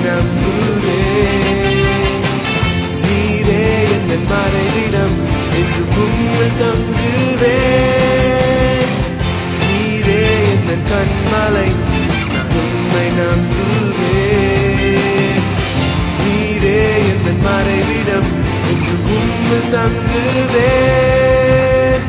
நம்புவேன் நீரே என் மறைவிடம் என்று உம்மில் தங்குவேன் நீரே என் கண்மலை நான் உம்மை நம்புவேன் நீரே என் மறைவிடம் என்று உம்மில் தங்குவேன்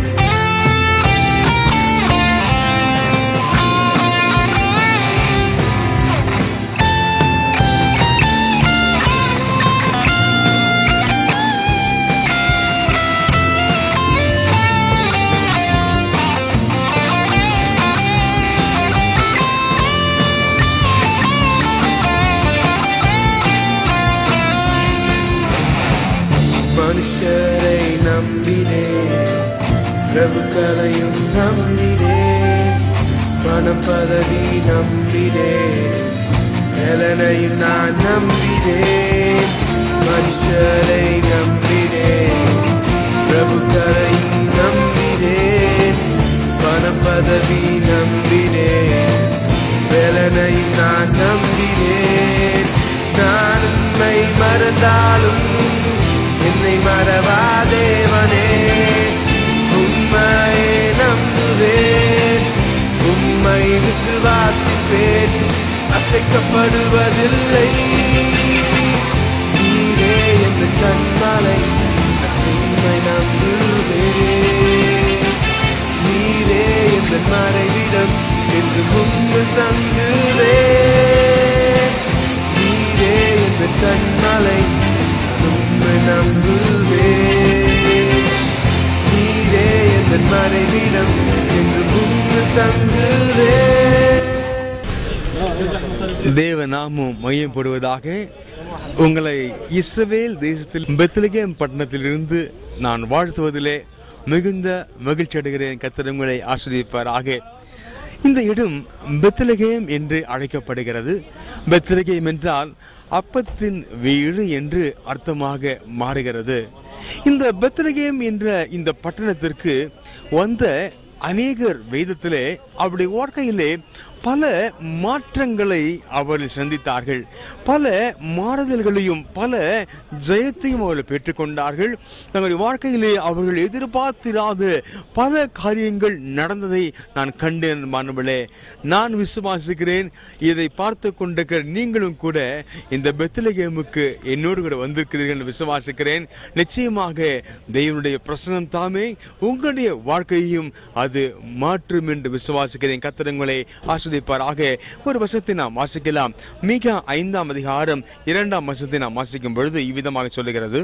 மனுஷரை நம்பினேன் பிரபுக்களையும் நம்பினேன் பணம் பதவி நம்பினேன் நலனையும் நான் நம்பினேன் மனுஷரை நம்பினேன் பிரபுக்களையும் நம்பினேன் பணம் பதவி நம்பினேன் வேலனையும் நான் நம்பினேன் நான் உன்னை மறந்தாலும் என்னை மறவாதேவனே உம்மையே நம்புவேன் உம்மை விசுவாசிப்பேன் அசைக்கப்படுவதில்லை நீரே என்று கண்மலை உம்மை நம்புவேன் நீரே என்று மறைவிடம் என்று முன்பு தங்குவேன் நீரே என்று கண்மலை உம்மை நம்புவேன் நீரே என்று மறைவிடம் என்று முன்பு தங்குவேன் தேவ நாமம் மையப்படுவதாக உங்களை இஸ்ரவேல் தேசத்தில் பெத்லகேம் பட்டணத்திலிருந்து நான் வாழ்த்துவதிலே மிகுந்த மகிழ்ச்சி அடைகிறேன் கர்த்தர் உங்களை ஆசிரியப்பாராக இந்த இடம் பெத்லகேம் என்று அழைக்கப்படுகிறது பெத்லகேம் என்றால் அப்பத்தின் வீடு என்று அர்த்தமாக மாறுகிறது இந்த பெத்லகேம் என்ற இந்த பட்டணத்திற்கு வந்த அநேகர் வேதத்திலே அவருடைய வாழ்க்கையிலே பல மாற்றங்களை அவர்கள் சந்தித்தார்கள் பல மாறுதல்களையும் பல ஜெயத்தையும் அவர்கள் பெற்றுக்கொண்டார்கள் தங்களுடைய வாழ்க்கையிலே அவர்கள் எதிர்பார்த்திராத பல காரியங்கள் நடந்ததை நான் கண்டேன் மாணவர்களே நான் விசுவாசிக்கிறேன் இதை பார்த்து கொண்டிருக்கிற நீங்களும் கூட இந்த பெத்லகேமுக்கு என்னோடு கூட வந்திருக்கிறீர்கள் என்று விசுவாசிக்கிறேன் நிச்சயமாக தேவனுடைய பிரசனம் தாமே உங்களுடைய வாழ்க்கையையும் அது மாற்றும் என்று விசுவாசிக்கிறேன் கத்திரங்களை ஆஸ்வதிப்பாராக ஒரு வருஷத்தை நாம் வாசிக்கலாம் மிக ஐந்தாம் அதிகாரம் இரண்டாம் வருஷத்தை நாம் வாசிக்கும் பொழுது இவ்விதமாக சொல்லுகிறது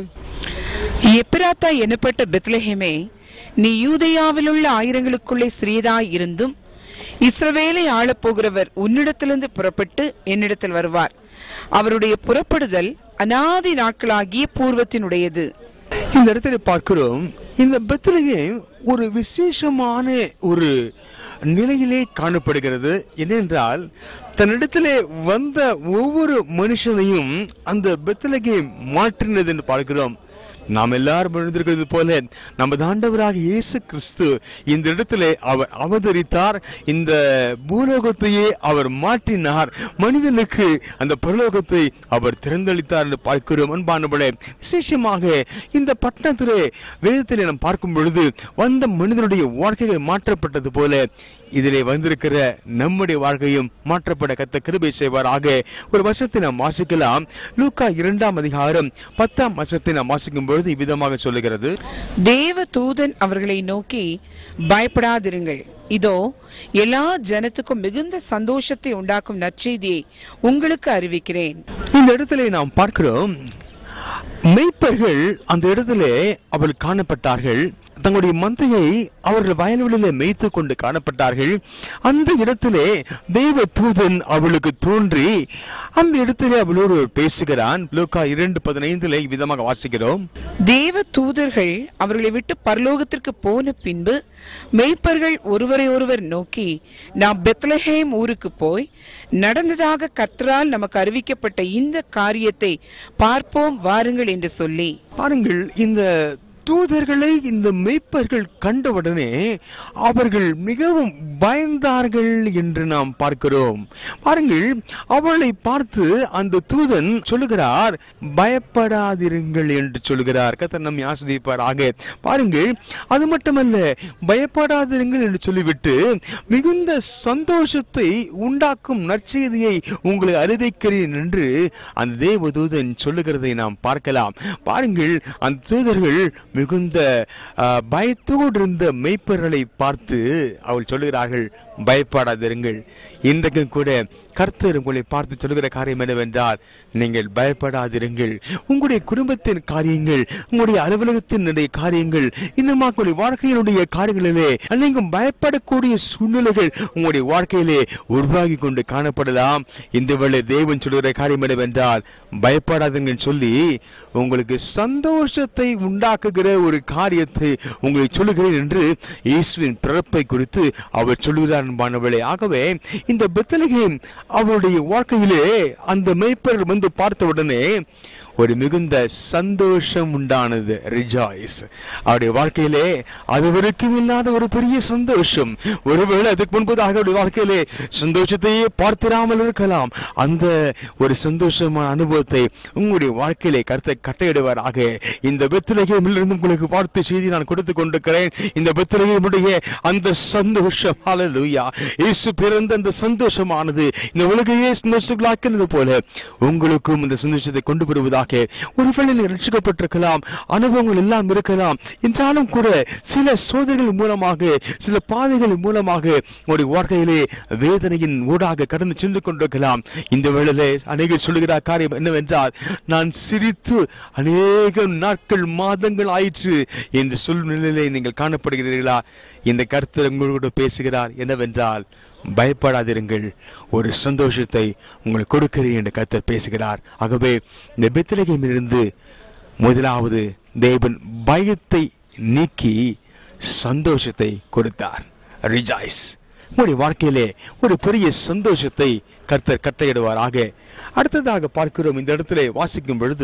எப்பிராத்தா எனப்பட்ட பெத்லஹேமே நீ யூதேயாவிலுள்ள ஆயிரங்களுக்குள்ளே சிறியதாய் இருந்தும் இஸ்ரவேலை ஆளப் போகிறவர் உன்னிடத்திலிருந்து புறப்பட்டு என்னிடத்தில் வருவார் அவருடைய புறப்படுதல் அனாதி நாட்களாகிய பூர்வத்தினுடையது இந்த இடத்துல பார்க்கிறோம் இந்த பெத்லகேம் ஒரு விசேஷமான ஒரு நிலையிலே காணப்படுகிறது என்னென்றால் தன்னிடத்திலே வந்த ஒவ்வொரு மனுஷனையும் அந்த பெத்லகேம் மாற்றினது என்று பார்க்கிறோம் நாம் எல்லாரும் எழுந்திருக்கிறது போல நமது ஆண்டவராக இயேசு கிறிஸ்து இந்த இடத்திலே அவர் அவதரித்தார் இந்த பூலோகத்தையே அவர் மாற்றினார் மனிதனுக்கு அந்த பரலோகத்தை அவர் திறந்தளித்தார் என்று பார்க்கிறோம் அன்பானவளே விசேஷமாக இந்த பட்டணத்திலே வேதத்திலே நாம் பார்க்கும் பொழுது வந்த மனிதனுடைய வாழ்க்கைகள் மாற்றப்பட்டது போல இதிலே வந்திருக்கிற நம்முடைய வாழ்க்கையும் மாற்றப்பட கத்த கிருபை செய்வாராக ஒரு வருஷத்தை நாம் வாசிக்கலாம் லூக்கா இரண்டாம் அதிகாரம் பத்தாம் வருஷத்தை நாம் வாசிக்கும் பொழுது இவ்விதமாக சொல்லுகிறது தேவ தூதன் அவர்களை நோக்கி பயப்படாதிருங்கள் இதோ எல்லா ஜனத்துக்கும் மிகுந்த சந்தோஷத்தை உண்டாக்கும் நற்செய்தியை உங்களுக்கு அறிவிக்கிறேன் இந்த இடத்திலே நாம் பார்க்கிறோம் மெய்ப்பர்கள் அந்த இடத்திலே அவர்கள் காணப்பட்டார்கள் தங்களுடைய மந்தையை அவர்கள் வயல்வெளியிலே மேய்த்து கொண்டு காணப்பட்டார்கள் அந்த இடத்திலே தேவ தூதன் அவளுக்கு தோன்றி அந்த இடத்திலே அவளோடு பேசுகிறான் லூக்கா இரண்டு பதினைந்திலே விதமாக வாசிக்கிறோம் தேவ தூதர்கள் அவர்களை விட்டு பரலோகத்திற்கு போன பின்பு மெய்ப்பர்கள் ஒருவரை ஒருவர் நோக்கி நாம் பெத்லஹேம் ஊருக்கு போய் நடந்ததாக கர்த்தரால் நமக்கு அறிவிக்கப்பட்ட இந்த காரியத்தை பார்ப்போம் வாருங்கள் என்று சொல்லி பாருங்கள் இந்த தூதர்களை இந்த மெய்ப்பர்கள் கண்டவுடனே அவர்கள் மிகவும் பயந்தார்கள் என்று நாம் பார்க்கிறோம் பாருங்கள் அவளை பார்த்து அந்த தூதன் சொல்லுகிறார் பயப்படாதிருங்கள் என்று சொல்லுகிறார் கத்தர் நம்மை ஆசிரியப்பாராக பாருங்கள் அது மட்டுமல்ல பயப்படாதிருங்கள் என்று சொல்லிவிட்டு மிகுந்த சந்தோஷத்தை உண்டாக்கும் நற்செய்தியை உங்களை அறிவிக்கிறேன் என்று அந்த தேவதூதன் சொல்லுகிறதை நாம் பார்க்கலாம் பாருங்கள் அந்த தூதர்கள் மிகுந்த ஆ, பயத்தோடு இருந்த மெய்ப்பர்களை பார்த்து அவள் சொல்லுகிறார்கள் பயப்படாதிருங்கள் இன்றைக்கும் கூட கர்த்தர் உங்களை பார்த்து சொல்லுகிற காரியம் என்னவென்றால் நீங்கள் பயப்படாதிருங்கள் உங்களுடைய குடும்பத்தின் காரியங்கள் உங்களுடைய அலுவலகத்தினுடைய காரியங்கள் இன்னும் உங்களுடைய வாழ்க்கையினுடைய காரியங்களிலே நீங்கள் பயப்படக்கூடிய சூழ்நிலைகள் உங்களுடைய வாழ்க்கையிலே உருவாகி கொண்டு காணப்படலாம் இந்த வேளை தேவன் சொல்லுகிற காரியம் என்னவென்றால் பயப்படாதுங்கன்னு சொல்லி உங்களுக்கு சந்தோஷத்தை உண்டாக்குகிற ஒரு காரியத்தை உங்களுக்கு சொல்லுகிறேன் என்று இயேசுவின் பிறப்பை குறித்து அவர் சொல்லுகிறார் அன்பானவளே ஆகவே இந்த பெத்தலகேம் அவருடைய வாழ்க்கையிலே அந்த மேய்ப்பர் வந்து பார்த்த உடனே ஒரு மிகுந்த சந்தோஷம் உண்டானது ரிஜாய்ஸ் அவருடைய வாழ்க்கையிலே அதுவரைக்கும் இல்லாத ஒரு பெரிய சந்தோஷம் ஒருவேளை அதுக்கு முன்பதாக அவருடைய வாழ்க்கையிலே சந்தோஷத்தையே பார்த்திராமல் இருக்கலாம் அந்த ஒரு சந்தோஷமான அனுபவத்தை உங்களுடைய வாழ்க்கையிலே கருத்தை கட்டையிடுவாராக இந்த பெத்திலகேமிலிருந்து உங்களுக்கு பார்த்து செய்தி நான் கொடுத்து கொண்டிருக்கிறேன் இந்த பெத்திலகேமுடைய அந்த சந்தோஷம் ஹalleluya இயேசு பிறந்த அந்த சந்தோஷமானது இந்த உலகையே சந்தோஷங்களாக்கினது போல உங்களுக்கும் இந்த சந்தோஷத்தை கொண்டு வருவதாக ஒருவேளை நீங்கள் ரட்சிக்கப்பட்டிருக்கலாம் அனுபவங்கள் எல்லாம் இருக்கலாம் என்றாலும் கூட சில சோதனைகள் மூலமாக சில பாதைகள் மூலமாக உங்களுடைய வாழ்க்கையிலே வேதனையின் ஊடாக கடந்து சென்று கொண்டிருக்கலாம் இந்த வேளையிலே அநேகர் சொல்லுகிறார் காரியம் என்னவென்றால் நான் சிரித்து அநேக நாட்கள் மாதங்கள் ஆயிற்று என்ற சூழ்நிலையிலே நீங்கள் காணப்படுகிறீர்களா இந்த கருத்து உங்களோடு பேசுகிறார் என்னவென்றால் பயப்படாதிருங்கள் ஒரு சந்தோஷத்தை உங்களுக்கு கொடுக்கிறேன் என்று கர்த்தர் பேசுகிறார் ஆகவே இந்த பெத்திலகேமிலிருந்து முதலாவது தேவன் பயத்தை நீக்கி சந்தோஷத்தை கொடுத்தார் ரிஜாய்ஸ் உங்களுடைய வாழ்க்கையிலே ஒரு பெரிய சந்தோஷத்தை கர்த்தர் கட்டையிடுவாராக அடுத்ததாக பார்க்கிறோம் இந்த இடத்திலே வாசிக்கும் பொழுது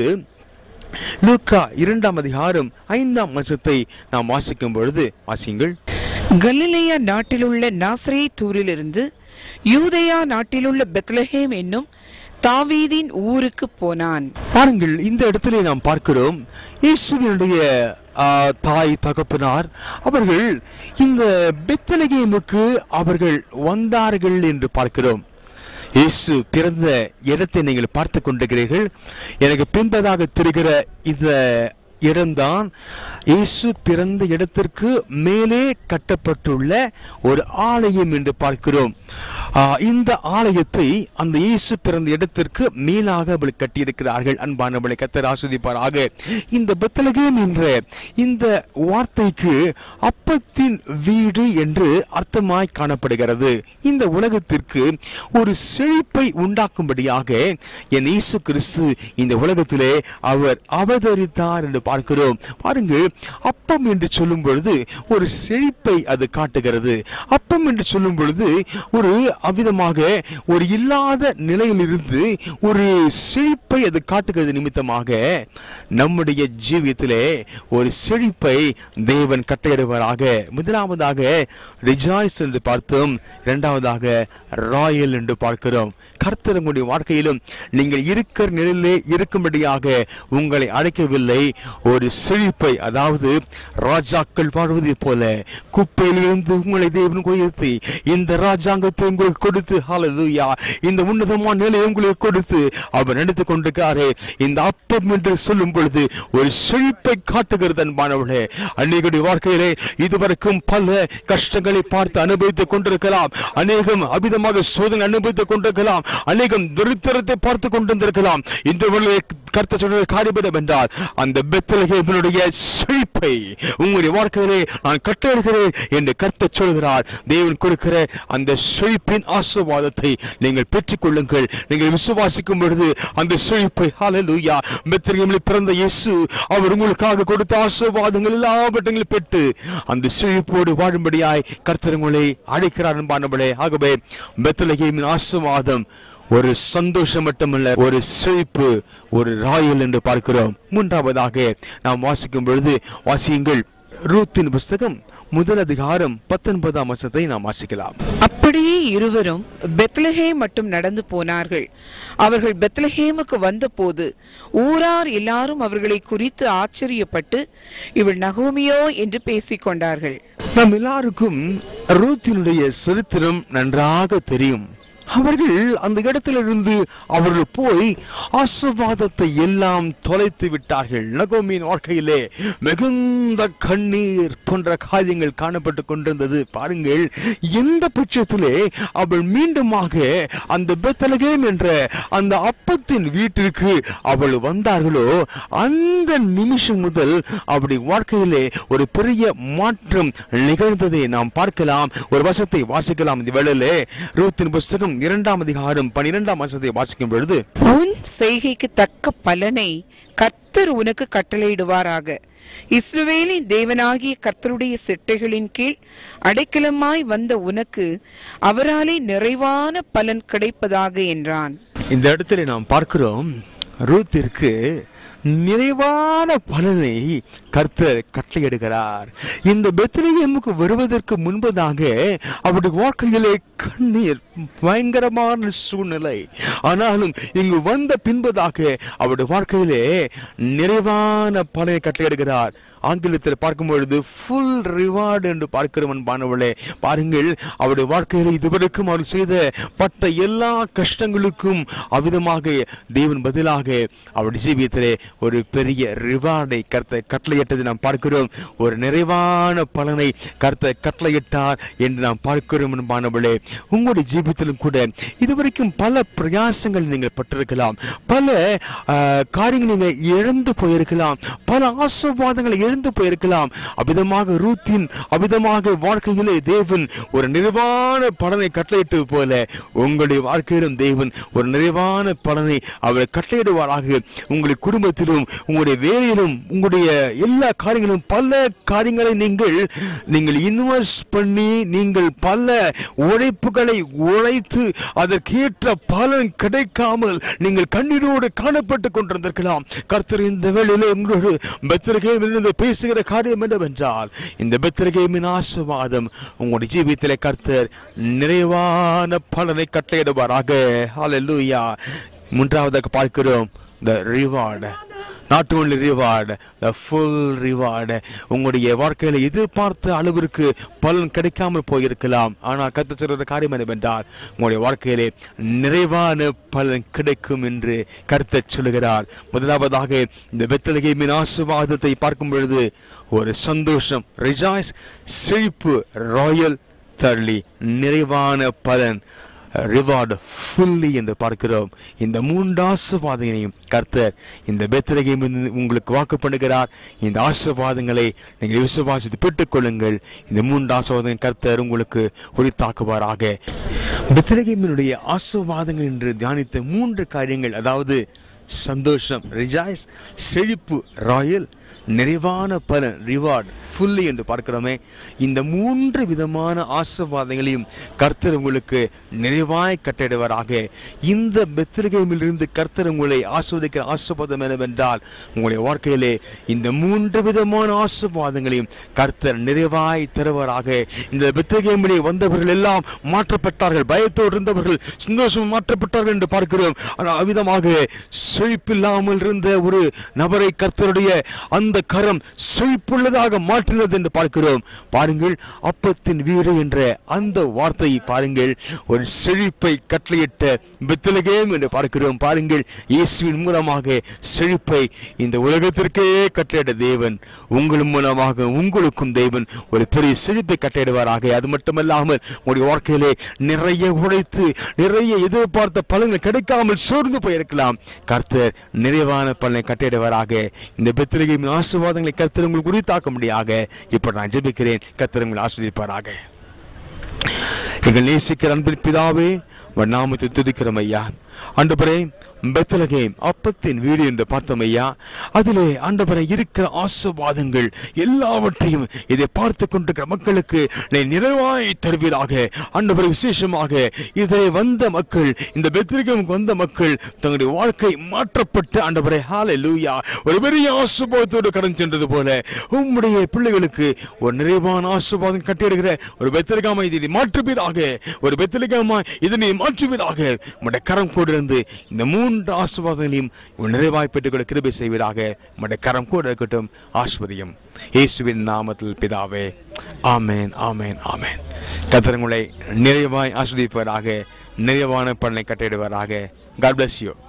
லூக்கா இரண்டாம் அதிகாரம் ஐந்தாம் வசத்தை நாம் வாசிக்கும் பொழுது வாசியுங்கள் கலிலேயா நாட்டிலுள்ள நாசரே தூரிலிருந்து யூதேயா நாட்டிலுள்ள பெத்லஹேம் என்னும் தாவீதின் ஊருக்கு போனான் பாருங்கள் இந்த இடத்திலே நாம் பார்க்கிறோம் இயேசுவினுடைய ஆ, தாய் தகப்பனார் அவர்கள் இந்த பெத்தலகேமுக்கு அவர்கள் வந்தார்கள் என்று பார்க்கிறோம் இயேசு பிறந்த இடத்தை நீங்கள் பார்த்து கொண்டிருக்கிறீர்கள் எனக்கு பின்பதாக தெரிகிற இந்த இடம்தான் இயேசு பிறந்த இடத்திற்கு மேலே கட்டப்பட்டுள்ள ஒரு ஆலயம் என்று பார்க்கிறோம் ஆ, இந்த ஆலயத்தை அந்த இயேசு பிறந்த இடத்திற்கு மேலாக அவள் கட்டியிருக்கிறார்கள் அன்பானவளை கத்தர் ஆஸ்வதிப்பாராக இந்த பெத்தலகேம் என்ற இந்த வார்த்தைக்கு அப்பத்தின் வீடு என்று அர்த்தமாய் காணப்படுகிறது இந்த உலகத்திற்கு ஒரு செழிப்பை உண்டாக்கும்படியாக என் இயேசு கிறிஸ்து இந்த உலகத்திலே அவர் அவதரித்தார் என்று பார்க்கிறோம் பாருங்கள் அப்பம் என்று சொல்லும் பொழுது ஒரு செழிப்பை அது காட்டுகிறது அப்பம் என்று சொல்லும் பொழுது ஒரு அவ்விதமாக ஒரு இல்லாத நிலையிலிருந்து ஒரு செழிப்பை அது காட்டுகிறது நிமித்தமாக நம்முடைய ஜீவியத்திலே ஒரு செழிப்பை தேவன் கட்டையிடுவாராக முதலாவதாக ரிஜாய்ஸ் என்று பார்த்தோம் இரண்டாவதாக ராயல் என்று பார்க்கிறோம் கர்த்தர் உங்களுடைய வாழ்க்கையிலும் நீங்கள் இருக்கிற நிலையிலே இருக்கும்படியாக உங்களை அழைக்கவில்லை ஒரு செழிப்பை அதாவது ராஜாக்கள் வாழ்வதை போல குப்பையிலிருந்து உங்களை தேவன் உயர்த்தி இந்த ராஜாங்கத்தை உங்களுக்கு கொடுத்து ஹalleluya இந்த உன்னதமான நிலையை உங்களுக்கு கொடுத்து அவர் நடத்தி கொண்டிருக்காரே இந்த அப்பம் என்று சொல்லும் பொழுது ஒரு செழிப்பை காட்டுகிறது அன்பானவர்களே அநேகருடைய வாழ்க்கையிலே இதுவரைக்கும் பல கஷ்டங்களை பார்த்து அனுபவித்துக் கொண்டிருக்கலாம் அநேகம் அபிதமாக சோதனை அனுபவித்துக் கொண்டிருக்கலாம் அநேகம் துரித்திரத்தை பார்த்து கொண்டிருந்திருக்கலாம் இந்த வேளையிலே கர்த்தர் சொல்ற காரியம் என்றால் அந்த பெத்தலகேமனுடைய செழிப்பை உங்களுடைய வாழ்க்கையிலே நான் கட்டளையிடுகிறேன் என்று கர்த்தர் சொல்கிறார் தேவன் கொடுக்கிற அந்த செழிப்பின் ஆசீர்வாதத்தை நீங்கள் பெற்றுக் கொள்ளுங்கள் நீங்கள் விசுவாசிக்கும் பொழுது அந்த செழிப்பை ஹalleluya பெத்லகேமில் பிறந்த இயேசு அவர் உங்களுக்காக கொடுத்த ஆசீர்வாதங்கள் எல்லாவற்றையும் பெற்று அந்த செழிப்போடு வாழும்படியாய் கர்த்தர் உங்களை அழைக்கிறார் என்பானபடியே ஆகவே பெத்லகேமின் ஆசீர்வாதம் ஒரு சந்தோஷம் மட்டுமல்ல ஒரு செழிப்பு ஒரு ராயல் என்று பார்க்கிறோம் மூன்றாவதாக நாம் வாசிக்கும் பொழுது வாசியுங்கள் ரூத்தின் புஸ்தகம் முதல் அதிகாரம் பத்தொன்பதாம் வசத்தை நாம் வாசிக்கலாம் அப்படியே இருவரும் பெத்லஹேம் மட்டும் நடந்து போனார்கள் அவர்கள் பெத்லஹேமுக்கு வந்தபோது ஊரார் எல்லாரும் அவர்களை குறித்து ஆச்சரியப்பட்டு இவள் நகோமியோ என்று பேசிக் கொண்டார்கள் நம் எல்லாருக்கும் ரூத்தினுடைய சரித்திரம் நன்றாக தெரியும் அவர்கள் அந்த இடத்திலிருந்து அவர்கள் போய் ஆசீர்வாதத்தை எல்லாம் தொலைத்து விட்டார்கள் நகோமியின் வாழ்க்கையிலே மிகுந்த கண்ணீர் போன்ற காரியங்கள் காணப்பட்டு கொண்டிருந்தது பாருங்கள் எந்த பட்சத்திலே அவள் மீண்டுமாக அந்த பெத்தலகேம் என்ற அந்த அப்பத்தின் வீட்டிற்கு அவள் வந்தார்களோ அந்த நிமிஷம் முதல் அவருடைய வாழ்க்கையிலே ஒரு பெரிய மாற்றம் நிகழ்ந்ததை நாம் பார்க்கலாம் ஒரு வசத்தை வாசிக்கலாம் இந்த வேளையிலே ரூத்தின் புஸ்தகம் இரண்டாம் அதிகாரம் பனிரெண்டாம் வசத்தை வாசிக்கும் பொழுது உன் செய்கைக்கு தக்க பலனை கர்த்தர் உனக்கு கட்டளையிடுவாராக இஸ்ரவேலின் தேவனாகிய கர்த்தருடைய சிட்டைகளின் கீழ் அடைக்கலமாய் வந்த உனக்கு அவராலே நிறைவான பலன் கிடைப்பதாக என்றான் இந்த இடத்துல நாம் பார்க்கிறோம் ரூத்திற்கு நிறைவான பலனை கர்த்தர் கட்டளையிடுகிறார் இந்த பெத்லகேமுக்கு வருவதற்கு முன்பதாக அவருடைய வாழ்க்கையிலே கண்ணீர் பயங்கரமான சூழ்நிலை ஆனாலும் இங்கு வந்த பின்பதாக அவருடைய வாழ்க்கையிலே நிறைவான பலனை கட்டளையிடுகிறார் ஆங்கிலத்தில் பார்க்கும் பொழுது ஃபுல் ரிவார்டு என்று பார்க்கிறோம் அன்பானவளே பாருங்கள் அவருடைய வாழ்க்கையில் இதுவரைக்கும் அவர் செய்த பட்ட எல்லா கஷ்டங்களுக்கும் அவ்விதமாக தேவன் பதிலாக அவருடைய ஜீவியத்திலே ஒரு பெரிய ரிவார்டை கர்த்த கட்டளையிட்டதை நாம் பார்க்கிறோம் ஒரு நிறைவான பலனை கர்த்த கட்டளையிட்டார் என்று நாம் பார்க்கிறோம் அன்பானவளே உங்களுடைய ஜீவியத்திலும் கூட இதுவரைக்கும் பல பிரயாசங்கள் நீங்கள் பட்டிருக்கலாம் பல ஆஹ், காரியங்களை நீங்கள் இழந்து போயிருக்கலாம் பல ஆசீர்வாதங்களை இழந்து போயிருக்கலாம் அவ்விதமாக ரூத்தின் அவ்விதமாக வாழ்க்கையிலே தேவன் ஒரு நிறைவான பலனை கட்டளையிட்டது போல உங்களுடைய வாழ்க்கையிலும் தேவன் ஒரு நிறைவான பலனை அவர் கட்டளையிடுவாராக உங்களுடைய குடும்பத்திலும் உங்களுடைய வேலையிலும் உங்களுடைய எல்லா காரியங்களும் பல காரியங்களை நீங்கள் நீங்கள் இன்வெஸ்ட் பண்ணி நீங்கள் பல உழைப்புகளை உழைத்து அதற்கேற்ற பலன் கிடைக்காமல் நீங்கள் கண்ணீரோடு காணப்பட்டுக் கொண்டிருந்திருக்கலாம் கர்த்தர் இந்த வேளையிலே உங்களோடு பெத்திரகேமிலிருந்து பேசுகிற காரியம் என்னவென்றால் இந்த பெத்திரகேமின் ஆசீர்வாதம் உங்களுடைய ஜீவியத்திலே கர்த்தர் நிறைவான பலனை கட்டளையிடுவாராக ஹalleluya மூன்றாவதாக பார்க்கிறோம் the reward not only reward the full reward உங்களுடைய வாழ்க்கையில எதிர்பார்த்த அளவிற்கு பலன் கிடைக்காமல் போயிருக்கலாம் ஆனால் கத்த சொல்ற காரியம் என்னவென்றால் உங்களுடைய வாழ்க்கையிலே நிறைவான பலன் கிடைக்கும் என்று கருத்தை சொல்லுகிறார் முதலாவதாக இந்த பெத்தலகேமின் ஆசீர்வாதத்தை பார்க்கும் பொழுது ஒரு சந்தோஷம் ரிஜாய்ஸ் செழிப்பு ராயல் தள்ளி நிறைவான பலன் ரிவார்டு ஃபுல்லி என்று பார்க்கிறோம் இந்த மூன்று ஆசீர்வாதங்களையும் கர்த்தர் இந்த பெத்லகேம் உங்களுக்கு வாக்கு பண்ணுகிறார் இந்த ஆசீர்வாதங்களை நீங்கள் விசுவாசித்து பெற்றுக் கொள்ளுங்கள் இந்த மூன்று ஆசீர்வாதங்கள் கர்த்தர் உங்களுக்கு உரித்தாக்குவாராக பெத்லகேமினுடைய ஆசீர்வாதங்கள் என்று தியானித்த மூன்று காரியங்கள் அதாவது சந்தோஷம் ரிஜாய்ஸ் செழிப்பு ராயல் நிறைவான பலன் ரிவார்ட் ஃபுல்லி என்று பார்க்கிறோமே இந்த மூன்று விதமான ஆசீர்வாதங்களையும் கர்த்தர் உங்களுக்கு நிறைவாய் கட்டிடுவாராக இந்த பெத்திரகைமிலிருந்து கர்த்தர் உங்களை ஆஸ்வதிக்கிற ஆசீர்வாதம் என்னவென்றால் உங்களுடைய வாழ்க்கையிலே இந்த மூன்று விதமான ஆசீர்வாதங்களையும் கர்த்தர் நிறைவாய் தருவாராக இந்த பெத்திரகைமிலே வந்தவர்கள் எல்லாம் மாற்றப்பட்டார்கள் பயத்தோடு இருந்தவர்கள் சந்தோஷம் மாற்றப்பட்டார்கள் என்று பார்க்கிறோம் ஆனால் அவ்விதமாக செழிப்பில்லாமல் இருந்த ஒரு நபரை கர்த்தருடைய அந்த கரம் செழிப்புள்ளதாக மாற்றினது என்று பார்க்கிறோம் பாருங்கள் அப்பத்தின் வீடு என்ற அந்த வார்த்தையை பாருங்கள் ஒரு செழிப்பை கட்டளையிட்ட பெத்தலகேம் என்று பார்க்கிறோம் பாருங்கள் இயேசுவின் மூலமாக செழிப்பை இந்த உலகத்திற்கே கட்டளையிட தேவன் உங்கள் மூலமாக உங்களுக்கும் தேவன் ஒரு பெரிய செழிப்பை கட்டளையிடுவாராக அது மட்டுமல்லாமல் உங்களுடைய வாழ்க்கையிலே நிறைய உழைத்து நிறைய எதிர்பார்த்த பலன்கள் கிடைக்காமல் சோர்ந்து போயிருக்கலாம் கர்த்தர் நிறைவான பலனை கட்டிடுவாராக இந்த பெத்திரிகையின் ஆசீர்வாதங்களை கர்த்தர் உங்களுக்கு உரித்தாக்க முடியாக இப்ப நான் ஜெபிக்கிறேன் கர்த்தர் உங்களை ஆசிரியப்பாராக எங்கள் நேசிக்கிற அன்பின் பிதாவே உன் நாமத்தை துதிக்கிறோம் ஐயா ஆண்டவரே பெத்தலகேம் அப்பத்தின் வீடு என்று பார்த்தோம் ஐயா அதிலே ஆண்டவரை இருக்கிற ஆசீர்வாதங்கள் எல்லாவற்றையும் இதை பார்த்து கொண்டிருக்கிற மக்களுக்கு நீ நிறைவாய் தருவீராக ஆண்டவரை விசேஷமாக இதை வந்த மக்கள் இந்த பெத்லகேமுக்கு வந்த மக்கள் தங்களுடைய வாழ்க்கை மாற்றப்பட்டு ஆண்டவரை ஹாலே லூயா ஒரு பெரிய ஆசீர்வாதத்தோடு கடந்து சென்றது போல உம்முடைய பிள்ளைகளுக்கு ஒரு நிறைவான ஆசீர்வாதம் கட்டியிருக்கிற ஒரு பெத்தலகாமை இதை மாற்றுவீராக ஒரு பெத்தலகாமா இதனை மாற்றுவீராக உம்முடைய கரம் கூட இருந்து இந்த மூன்று ஆசீர்வாதங்களையும் உம் நிறைவாய் பெற்றுக் கொள்ள கிருபை செய்வீராக உம்முடைய கரம் கூட இருக்கட்டும் ஆஸ்வரியம் இயேசுவின் நாமத்தில் பிதாவே ஆமென் ஆமென் ஆமென் கத்தரங்களை நிறைவாய் ஆஸ்வதிப்பவராக நிறைவான பலனை கட்டிடுவாராக காட் bless you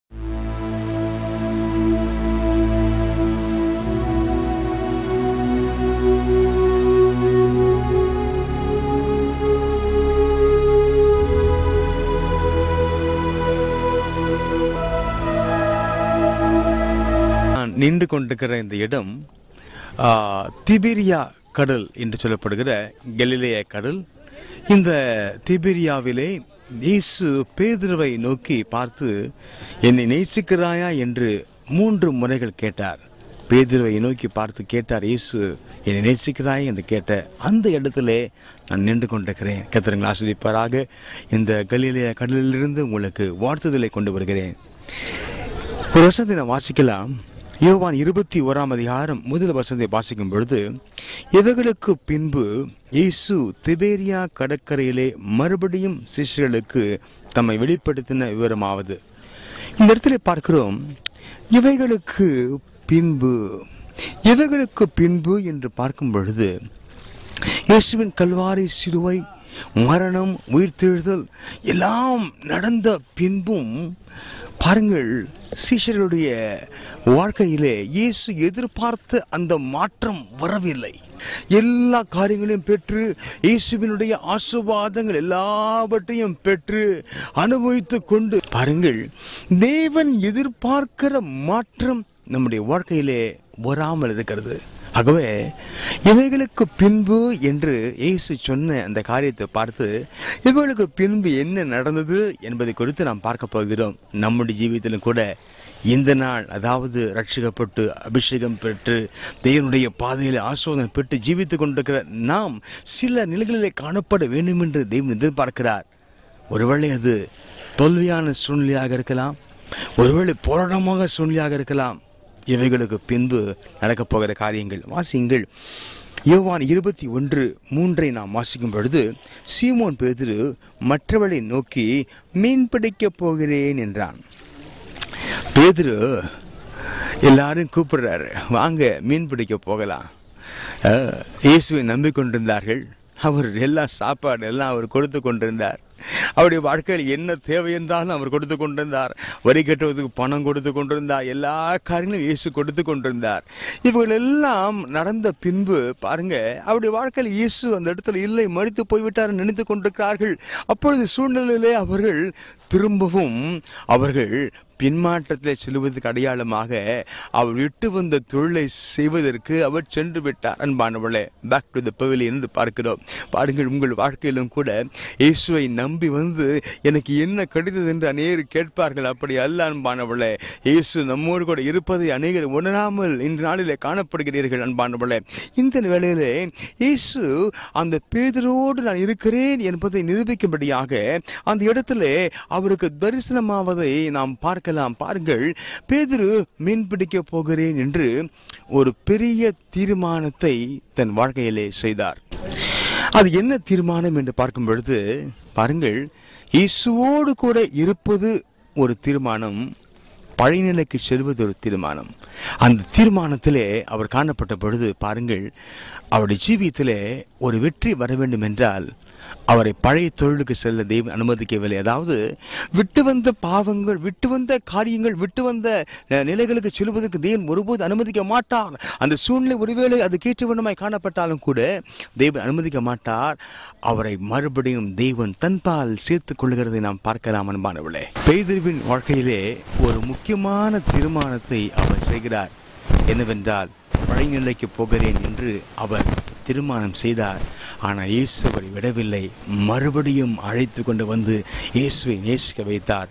நான் நின்று கொண்டிருக்கிற இந்த இடம் ஆ, திபேரியா கடல் என்று சொல்லப்படுகிற கலிலேய கடல் இந்த திபேரியாவிலே இயேசு பேதுருவை நோக்கி பார்த்து என்னை நேசிக்கிறாயா என்று மூன்று முறைகள் கேட்டார் பேதுருவை நோக்கி பார்த்து கேட்டார் இயேசு என்னை நேசிக்கிறாய் என்று கேட்ட அந்த இடத்திலே நான் நின்று கொண்டிருக்கிறேன் கத்திரங்கள் ஆசிரியப்பாராக இந்த கலிலேய கடலிலிருந்து உங்களுக்கு வாழ்த்துதலை கொண்டு வருகிறேன் ஒரு வசனத்தை நான் வாசிக்கலாம் யோவான் இருபத்தி ஓராம் அதிகாரம் முதல் வசனத்தை வாசிக்கும் பொழுது இவர்களுக்கு பின்பு இயேசு திபேரியா கடற்கரையிலே மறுபடியும் சிஷ்யர்களுக்கு தம்மை வெளிப்படுத்தின விவரமாவது இந்த இடத்துல பார்க்கிறோம் இவைகளுக்கு பின்பு இவைகளுக்கு பின்பு என்று பார்க்கும் பொழுது இயேசுவின் கல்வாரி சிலுவை மரணம் உயிர்த்தெழுதல் எல்லாம் நடந்த பின்பும் பாருங்கள் சீஷர்களுடைய வாழ்க்கையிலே இயேசு எதிர்பார்த்த அந்த மாற்றம் வரவில்லை எல்லா காரியங்களையும் பெற்று இயேசுவினுடைய ஆசீர்வாதங்கள் எல்லாவற்றையும் பெற்று அனுபவித்துக் கொண்டு பாருங்கள் தேவன் எதிர்பார்க்கிற மாற்றம் நம்முடைய வாழ்க்கையிலே வராமல் இருக்கிறது ஆகவே இவைகளுக்கு பின்பு என்று இயேசு சொன்ன அந்த காரியத்தை பார்த்து இவைகளுக்கு பின்பு என்ன நடந்தது என்பதை குறித்து நாம் பார்க்க போகிறோம் நம்முடைய ஜீவிதத்திலும் கூட இந்த நாள் அதாவது ரட்சிக்கப்பட்டு அபிஷேகம் பெற்று தேவனுடைய பாதையில் ஆசோதனை பெற்று ஜீவித்துக் கொண்டிருக்கிற நாம் சில நிலைகளிலே காணப்பட வேண்டும் என்று தெய்வம் எதிர்பார்க்கிறார் ஒருவேளை அது தோல்வியான சூழ்நிலையாக இருக்கலாம் ஒருவேளை போராட்டமாக சூழ்நிலையாக இருக்கலாம் இவைகளுக்கு பின்பு நடக்கப் போகிற காரியங்கள் வாசியுங்கள் யோவான் இருபத்தி ஒன்று மூன்றை நாம் வாசிக்கும் பொழுது சீமோன் பேதுரு மற்றவளை நோக்கி மீன் பிடிக்கப் போகிறேன் என்றான் பேதுரு எல்லாரும் கூப்பிடுறாரு வாங்க மீன் பிடிக்க போகலாம் அஹ், இயேசுவை நம்பிக்கொண்டிருந்தார்கள் அவர் எல்லா சாப்பாடு எல்லாம் அவர் கொடுத்து கொண்டிருந்தார் அவருடைய வாழ்க்கையில் என்ன தேவை என்றாலும் அவர் கொடுத்து கொண்டிருந்தார் வரி கட்டுவதற்கு பணம் கொடுத்து கொண்டிருந்தார் எல்லா காரியங்களும் இயேசு கொடுத்து கொண்டிருந்தார் இவர்கள் எல்லாம் நடந்த பின்பு பாருங்க அவருடைய வாழ்க்கையில் இயேசு அந்த இடத்துல இல்லை மறித்து போய்விட்டார் நினைத்துக் கொண்டிருக்கிறார்கள் அப்பொழுது சூழ்நிலையிலே அவர்கள் திரும்பவும் அவர்கள் பின்மாற்றத்திலே செல்வதற்கு அடையாளமாக அவர் விட்டு வந்த தொழிலை செய்வதற்கு அவர் சென்று விட்டார் அன்பானவளே பேக் டு த பவிலியன் என்று பார்க்கிறோம் பாருங்கள் உங்கள் வாழ்க்கையிலும் கூட இயேசுவை நம்பி வந்து எனக்கு என்ன கிடைத்தது என்று அநேகர் கேட்பார்கள் அப்படி அல்ல அன்பானவளே இயேசு நம்மோடு கூட இருப்பதை அநேகர் உணராமல் இந்த நாளிலே காணப்படுகிறீர்கள் அன்பானவளே இந்த வேளையிலே இயேசு அந்த பேதரோடு நான் இருக்கிறேன் என்பதை நிரூபிக்கும்படியாக அந்த இடத்திலே அவருக்கு தரிசனமாவதை நாம் பார்க்கலாம் பாருங்கள் பேதுரு மீன் பிடிக்க போகிறேன் என்று ஒரு பெரிய தீர்மானத்தை தன் வாழ்க்கையிலே செய்தார் அது என்ன தீர்மானம் என்று பார்க்கும் பொழுது பாருங்கள் இயேசுவோடு கூட இருப்பது ஒரு தீர்மானம் பழையநிலைக்கு செல்வது ஒரு தீர்மானம் அந்த தீர்மானத்திலே அவர் காணப்பட்ட பொழுது பாருங்கள் அவருடைய ஜீவியத்திலே ஒரு வெற்றி வர வேண்டும் என்றால் அவரை பழைய தொழிலுக்கு செல்ல தெய்வம் அனுமதிக்கவில்லை அதாவது விட்டு வந்த பாவங்கள் விட்டு வந்த காரியங்கள் விட்டு வந்த அஹ், நிலைகளுக்கு செல்வதற்கு தெய்வம் ஒருபோது அனுமதிக்க மாட்டார் அந்த சூழ்நிலை ஒருவேளை அது கேட்டுவனமாய் காணப்பட்டாலும் கூட தெய்வம் அனுமதிக்க மாட்டார் அவரை மறுபடியும் தெய்வன் தன்பால் சேர்த்துக் கொள்கிறதை நாம் பார்க்கலாம் அன்பானவளே பெய்திருவின் வாழ்க்கையிலே ஒரு முக்கியமான தீர்மானத்தை அவர் செய்கிறார் என்னவென்றால் பழைநிலைக்கு போகிறேன் என்று அவர் தீர்மானம் செய்தார் ஆனால் இயேசு அவரை விடவில்லை மறுபடியும் அழைத்து கொண்டு வந்து இயேசுவை நேசிக்க வைத்தார்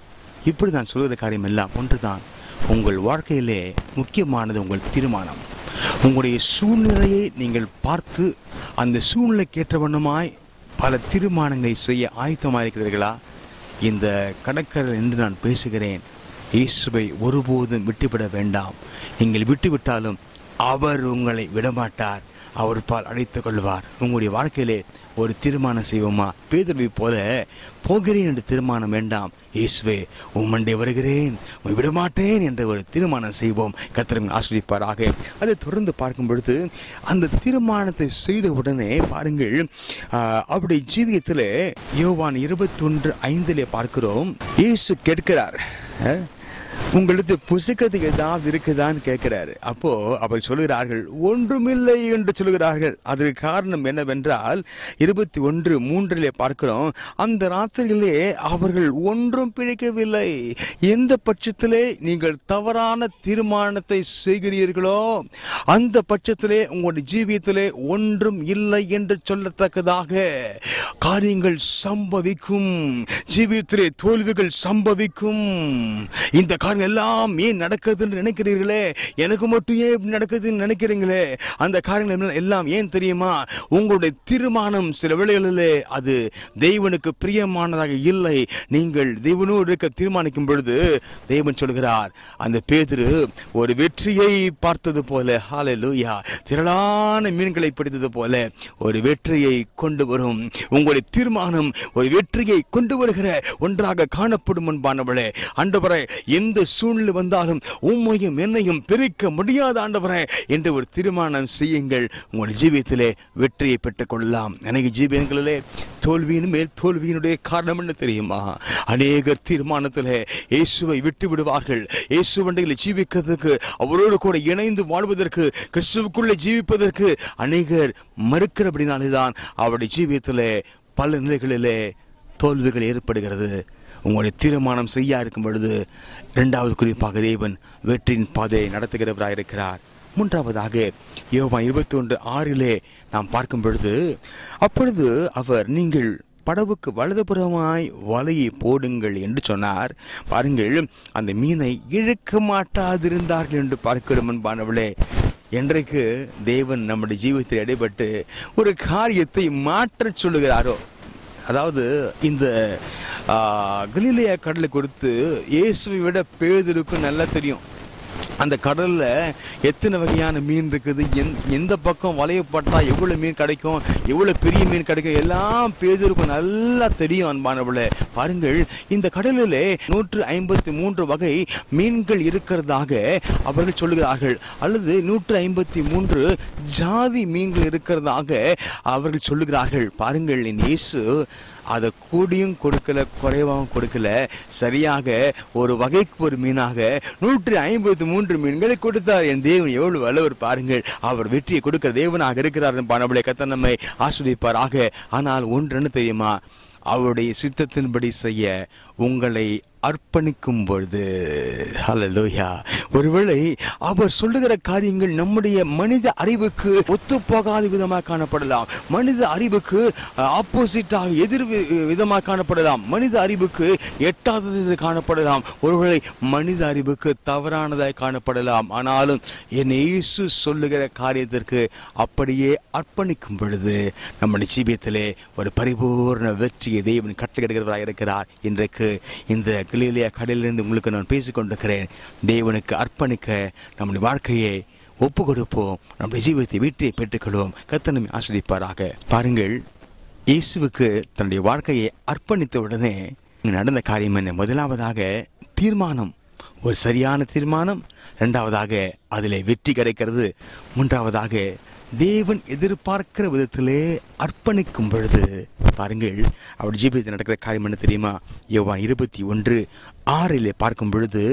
இப்படி நான் சொல்கிற காரியம் எல்லாம் ஒன்றுதான் உங்கள் வாழ்க்கையிலே முக்கியமானது உங்கள் தீர்மானம் உங்களுடைய சூழ்நிலையை நீங்கள் பார்த்து அந்த சூழ்நிலைக்கு ஏற்ற வண்ணமாய் பல தீர்மானங்களை செய்ய ஆயத்தமாயிருக்கிறீர்களா இந்த கடற்கரை என்று நான் பேசுகிறேன் இயேசுவை ஒருபோதும் விட்டுவிட வேண்டாம் நீங்கள் விட்டுவிட்டாலும் அவர் உங்களை விடமாட்டார் அவர் பால் அழைத்துக் கொள்வார் உங்களுடைய வாழ்க்கையிலே ஒரு தீர்மானம் செய்வோமா பேதுருவை போல போகிறேன் என்று தீர்மானம் வேண்டாம் இயேசுவே உம்மண்டே வருகிறேன் உம்மை விடமாட்டேன் என்ற ஒரு தீர்மானம் செய்வோம் கர்த்தரும் ஆசிரிப்பாராக அதை தொடர்ந்து பார்க்கும் பொழுது அந்த தீர்மானத்தை செய்த உடனே பாருங்கள் ஆஹ், அவருடைய ஜீவியத்திலே யோவான் இருபத்தி ஒன்று ஐந்திலே பார்க்கிறோம் இயேசு கேட்கிறார் அஹ், உங்களுக்கு புசுக்கிறதுக்கு ஏதாவது இருக்குதான்னு கேட்கிறாரு அப்போ அவர் சொல்லுகிறார்கள் ஒன்றுமில்லை என்று சொல்லுகிறார்கள் அதற்கு காரணம் என்னவென்றால் இருபத்தி ஒன்று மூன்றிலே பார்க்கிறோம் அந்த ராத்திரியிலே அவர்கள் ஒன்றும் பிழைக்கவில்லை எந்த பட்சத்திலே நீங்கள் தவறான தீர்மானத்தை செய்கிறீர்களோ அந்த பட்சத்திலே உங்களுடைய ஜீவியத்திலே ஒன்றும் இல்லை என்று சொல்லத்தக்கதாக காரியங்கள் சம்பவிக்கும் ஜீவியத்திலே தோல்விகள் சம்பவிக்கும் இந்த காரியம் எல்லாம் ஏன் நடக்குதுன்னு நினைக்கிறீர்களே எனக்கு மட்டும் ஏன் இப்படி நடக்குதுன்னு நினைக்கிறீங்களே அந்த காரியங்கள் எல்லாம் ஏன் தெரியுமா உங்களுடைய தீர்மானம் சில வேளைகளிலே அது தெய்வனுக்கு பிரியமானதாக இல்லை நீங்கள் தெய்வனோடு இருக்க தீர்மானிக்கும் பொழுது தெய்வன் சொல்கிறார் அந்த பேதுரு ஒரு வெற்றியை பார்த்தது போல ஹalleluya திரளான மீன்களை பிடித்தது போல ஒரு வெற்றியை கொண்டு வரும் உங்களுடைய தீர்மானம் ஒரு வெற்றியை கொண்டு வருகிற ஒன்றாக காணப்படும் அன்பானவளே ஆண்டவரே எந்த சூழ்நிலை வந்தாலும் உம்மையும் என்னையும் பிரிக்க முடியாத ஆண்டவரே என்று ஒரு தீர்மானம் செய்யுங்கள் உங்கள் ஜீவியத்திலே வெற்றியை பெற்றுக் கொள்ளலாம் அநேக ஜீவியங்களிலே தோல்வியின் மேல் தோல்வியினுடைய காரணம் என்ன தெரியுமா அநேகர் தீர்மானத்திலே இயேசுவை விட்டு விடுவார்கள் இயேசுவண்டையில் ஜீவிக்கிறதுக்கு அவரோடு கூட இணைந்து வாழ்வதற்கு கிறிஸ்துவுக்குள்ளே ஜீவிப்பதற்கு அநேகர் மறுக்கிறபடினாலேதான் அவருடைய ஜீவியத்திலே பல நிலைகளிலே தோல்விகள் ஏற்படுகிறது உங்களுடைய தீர்மானம் செய்யா இருக்கும் பொழுது இரண்டாவது குறிப்பாக தேவன் வெற்றியின் பாதையை நடத்துகிறவராயிருக்கிறார் மூன்றாவதாக யோவான் இருபத்தி ஒன்று ஆறிலே நாம் பார்க்கும் பொழுது அப்பொழுது அவர் நீங்கள் படவுக்கு வலதுபுறமாய் வலையை போடுங்கள் என்று சொன்னார் பாருங்கள் அந்த மீனை இழுக்க மாட்டாதிருந்தார்கள் என்று பார்க்கிறோம் அன்பானவளே என்றைக்கு தேவன் நம்முடைய ஜீவிதத்தில் இடைப்பட்டு ஒரு காரியத்தை மாற்றச் சொல்லுகிறாரோ அதாவது இந்த ஆ, கலிலேயா கடலை கொடுத்து இயேசுவை விட பேதருக்கு நல்லா தெரியும் அந்த கடல்ல எத்தனை வகையான மீன் இருக்குது எந்- எந்த பக்கம் வலையப்பட்டா எவ்வளவு மீன் கிடைக்கும் எவ்வளவு பெரிய மீன் கிடைக்கும் எல்லாம் பேதருக்கு நல்லா தெரியும் அன்பானவளே பாருங்கள் இந்த கடலிலே நூற்று ஐம்பத்தி மூன்று வகை மீன்கள் இருக்கிறதாக அவர்கள் சொல்லுகிறார்கள் அல்லது நூற்று ஐம்பத்தி மூன்று ஜாதி மீன்கள் இருக்கிறதாக அவர்கள் சொல்லுகிறார்கள் பாருங்கள் என் இயேசு அதை கூடியும் கொடுக்கல குறைவாகவும் கொடுக்கல சரியாக ஒரு வகைக்கு ஒரு மீனாக நூற்றி ஐம்பத்தி மூன்று மீன்களை கொடுத்தார் என் தேவன் எவ்வளவு வல்லவர் பாருங்கள் அவர் வெற்றியை கொடுக்கிற தேவனாக இருக்கிறார் பானபலை கத்த நம்மை ஆஸ்வதிப்பாராக ஆனால் ஒன்று என்ன தெரியுமா அவருடைய சித்தத்தின்படி செய்ய உங்களை அர்ப்பணிக்கும் பொழுது ஹalleluya ஒருவேளை அவர் சொல்லுகிற காரியங்கள் நம்முடைய மனித அறிவுக்கு ஒத்து போகாத விதமாக காணப்படலாம் மனித அறிவுக்கு ஆப்போசிட்டாக எதிர் வி- விதமாக காணப்படலாம் மனித அறிவுக்கு எட்டாதது காணப்படலாம் ஒருவேளை மனித அறிவுக்கு தவறானதாய் காணப்படலாம் ஆனாலும் என் இயேசு சொல்லுகிற காரியத்திற்கு அப்படியே அர்ப்பணிக்கும் பொழுது நம்முடைய ஜீவியத்திலே ஒரு பரிபூர்ண வெற்றியை தேவன் கட்டளையிடுகிறவராக இருக்கிறார் இன்றைக்கு இந்த கலிலேயா கடலிலிருந்து உங்களுக்கு நான் பேசிக் கொண்டிருக்கிறேன் தேவனுக்கு அர்ப்பணிக்க நம்முடைய வாழ்க்கையை ஒப்பு கொடுப்போம் நம்முடைய ஜீவியத்தை வெற்றியை பெற்றுக்கொள்வோம் கத்தனமை ஆஸ்வதிப்பாராக பாருங்கள் இயேசுவுக்கு தன்னுடைய வாழ்க்கையை அர்ப்பணித்த உடனே இங்கு நடந்த காரியம் என்ன முதலாவதாக தீர்மானம் ஒரு சரியான தீர்மானம் இரண்டாவதாக அதிலே வெற்றி கிடைக்கிறது மூன்றாவதாக தேவன் எதிர்பார்க்கிற விதத்திலே அர்ப்பணிக்கும் பொழுது பாருங்கள் அவர் ஜீவிதத்தில் நடக்கிற காரியம் என்ன தெரியுமா யோவான் இருபத்தி ஒன்று ஆறிலே பார்க்கும் பொழுது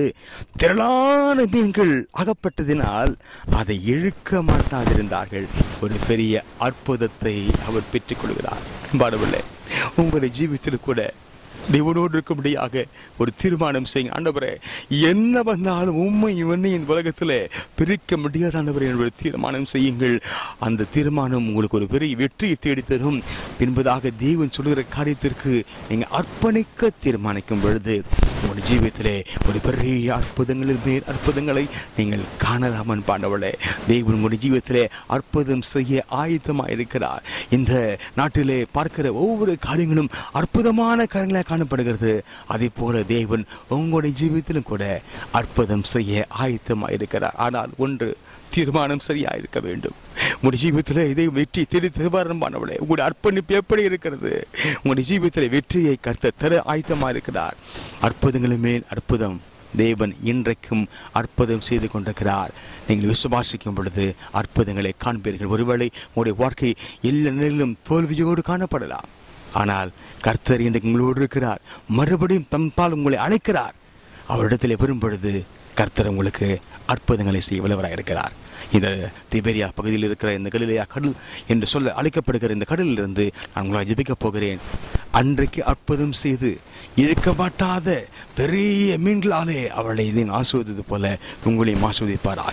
திரளான மீன்கள் அகப்பட்டதினால் அதை இழுக்க மாட்டாதிருந்தார்கள் ஒரு பெரிய அற்புதத்தை அவர் பெற்றுக் கொள்கிறார் பாடவில்லை உங்களுடைய ஜீவித்தில் கூட தேவனோடு இருக்கும்படியாக ஒரு தீர்மானம் செய்யுங்க ஆண்டவரே என்ன வந்தாலும் உண்மை இவனை இந்த உலகத்திலே பிரிக்க முடியாத ஆண்டவரே என்னுடைய தீர்மானம் செய்யுங்கள் அந்த தீர்மானம் உங்களுக்கு ஒரு பெரிய வெற்றியை தேடி தரும் பின்பதாக தேவன் சொல்லுகிற காரியத்திற்கு நீங்க அர்ப்பணிக்க தீர்மானிக்கும் பொழுது உங்களுடைய ஜீவியத்திலே ஒரு பெரிய அற்புதங்களின் மேல் அற்புதங்களை நீங்கள் காணலாமன் பாண்டவளே தேவன் உங்களுடைய ஜீவியத்திலே அற்புதம் செய்ய ஆயத்தமாக இருக்கிறார் இந்த நாட்டிலே பார்க்கிற ஒவ்வொரு காரியங்களும் அற்புதமான காரியங்களாக காணப்படுகிறது அதே போல தேவன் உங்களுடைய ஜீவியத்திலும் கூட அற்புதம் செய்ய ஆயத்தமாக இருக்கிறார் ஆனால் ஒன்று தீர்மானம் சரியா இருக்க வேண்டும் உங்களுடைய ஜீவியத்தில் இதை வெற்றி தேடி தருவாரம்பானவளே உங்களுடைய அர்ப்பணிப்பு எப்படி இருக்கிறது உங்களுடைய ஜீவியத்தில் வெற்றியை கர்த்த தர ஆயத்தமா இருக்கிறார் அற்புதங்களின் மேல் அற்புதம் தேவன் இன்றைக்கும் அற்புதம் செய்து கொண்டிருக்கிறார் நீங்கள் விசுவாசிக்கும் பொழுது அற்புதங்களை காண்பீர்கள் ஒருவேளை உங்களுடைய வாழ்க்கை எல்லா நிலையிலும் தோல்வியோடு காணப்படலாம் ஆனால் கர்த்தர் இன்றைக்கு உங்களோடு இருக்கிறார் மறுபடியும் தம்பால் உங்களை அழைக்கிறார் அவரிடத்திலே வரும் பொழுது கர்த்தர் உங்களுக்கு அற்புதங்களை செய்ய வல்லவராக இருக்கிறார் இந்த திபெரியா பகுதியில் இருக்கிற இந்த கலிலேயா கடல் என்று சொல்ல அழைக்கப்படுகிற இந்த கடலிலிருந்து நான் உங்களை ஜெபிக்கப் போகிறேன் அன்றைக்கு அற்புதம் செய்து இழுக்க மாட்டாத பெரிய மீன்களாலே அவளை நீங்கள் ஆசுவதது போல உங்களையும் ஆஸ்வதிப்பாராக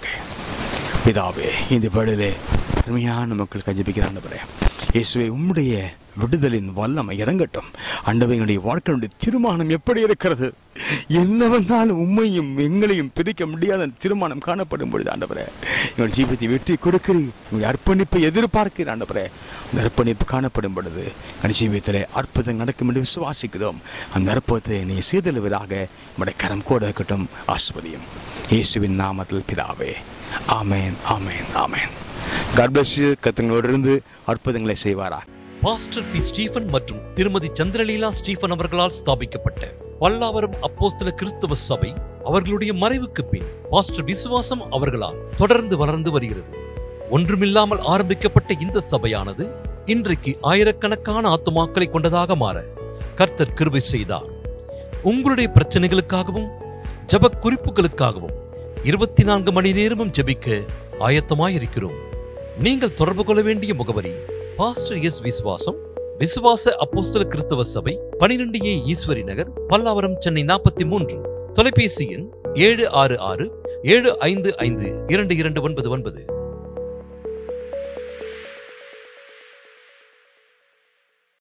பிதாவே இந்த வேளையிலே அருமையான மக்கள் கஜபிக்கிற ஆண்டவரே இயேசுவே உம்முடைய விடுதலின் வல்லமை இறங்கட்டும் அண்டவைகளுடைய வாழ்க்கையுடைய தீர்மானம் எப்படி இருக்கிறது என்ன வந்தாலும் உண்மையும் எங்களையும் பிரிக்க முடியாத அந்த தீர்மானம் காணப்படும் பொழுது ஆண்டவரே எங்கள் ஜீவித்தை வெற்றி கொடுக்கிறீர் உங்கள் அர்ப்பணிப்பை எதிர்பார்க்கிறீர் ஆண்டவரே அந்த அர்ப்பணிப்பு காணப்படும் பொழுது எங்கள் ஜீவியத்திலே அற்புதம் நடக்கும் என்று விசுவாசிக்கிறோம் அந்த அற்புதத்தை நீ செய்தலுவதாக உடைய கரம் கூட இருக்கட்டும் ஆஸ்வதியும் இயேசுவின் நாமத்தில் பிதாவே ஆமென் ஆமென் ஆமென் God bless you கத்தங்களோடு இருந்து அற்புதங்களை செய்வாரா பாஸ்டர் பி ஸ்டீஃபன் மற்றும் திருமதி சந்திரலீலா ஸ்டீஃபன் அவர்களால் ஸ்தாபிக்கப்பட்ட பல்லாவரம் அப்போஸ்தல கிறிஸ்தவ சபை அவர்களுடைய மறைவுக்கு பின் பாஸ்டர் விசுவாசம் அவர்களால் தொடர்ந்து வளர்ந்து வருகிறது ஒன்றுமில்லாமல் ஆரம்பிக்கப்பட்ட இந்த சபையானது இன்றைக்கு ஆயிரக்கணக்கான ஆத்துமாக்களை கொண்டதாக மாற கர்த்தர் கிருபை செய்தார் உங்களுடைய பிரச்சனைகளுக்காகவும் ஜப குறிப்புகளுக்காகவும் இருபத்தி நான்கு மணி நேரமும் ஜெபிக்க ஆயத்தமாயிருக்கிறோம் நீங்கள் தொடர்பு கொள்ள வேண்டிய முகவரி பாஸ்டர் எஸ் விசுவாசம் விசுவாச அப்போஸ்தல கிறிஸ்தவ சபை பனிரெண்டு ஏ ஈஸ்வரி நகர் பல்லாவரம் சென்னை நாற்பத்தி மூன்று தொலைபேசி எண் ஏழு ஆறு ஆறு ஏழு ஐந்து ஐந்து இரண்டு இரண்டு ஒன்பது ஒன்பது